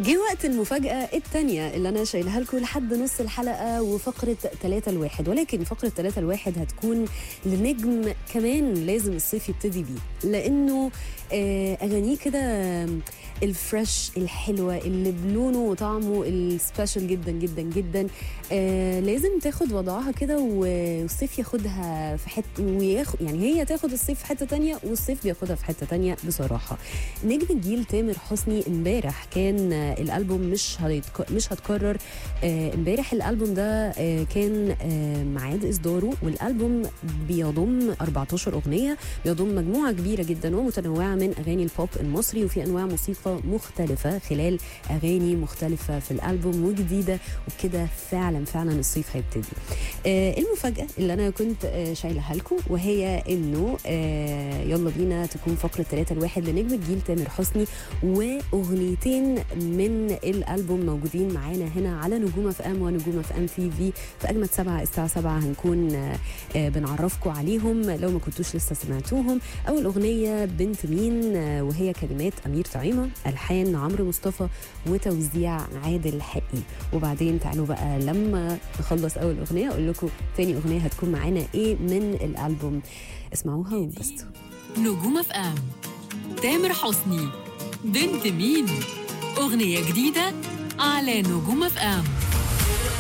جه وقت المفاجأة التانية اللي أنا شايلها لكم لحد نص الحلقة وفقرة ثلاثة الواحد ولكن فقرة ثلاثة الواحد هتكون لنجم كمان لازم الصيف يبتدي بيه لأنه آه، أغانيه كده الفريش الحلوة اللي بلونه وطعمه السبيشال جدا جدا جدا آه لازم تاخد وضعها كده والصيف ياخدها في حتة وياخد يعني هي تاخد الصيف في حتة تانية والصيف بياخدها في حتة تانية بصراحة نجم الجيل تامر حسني امبارح كان آه، الالبوم مش هيتك... مش هتكرر آه، امبارح الالبوم ده آه، كان آه، ميعاد اصداره والالبوم بيضم 14 اغنيه بيضم مجموعه كبيره جدا ومتنوعه من اغاني البوب المصري وفي انواع موسيقى مختلفه خلال اغاني مختلفه في الالبوم وجديده وبكده فعلا فعلا الصيف هيبتدي آه، المفاجاه اللي انا كنت آه، شايلها لكم وهي انه آه، يلا بينا تكون فقره 3 الواحد لنجم الجيل تامر حسني واغنيتين من الالبوم موجودين معانا هنا على نجوم اف ام ونجوم اف ام في في في اجمد سبعه الساعه 7 هنكون آه، آه، بنعرفكم عليهم لو ما كنتوش لسه سمعتوهم اول اغنيه بنت مين آه، وهي كلمات امير طعيمه الحان عمرو مصطفى وتوزيع عادل حقي وبعدين تعالوا بقى لما نخلص اول اغنيه اقول لكم تاني اغنيه هتكون معانا ايه من الالبوم اسمعوها وانبسطوا نجوم اف ام تامر حسني بنت مين اغنيه جديده على نجوم اف ام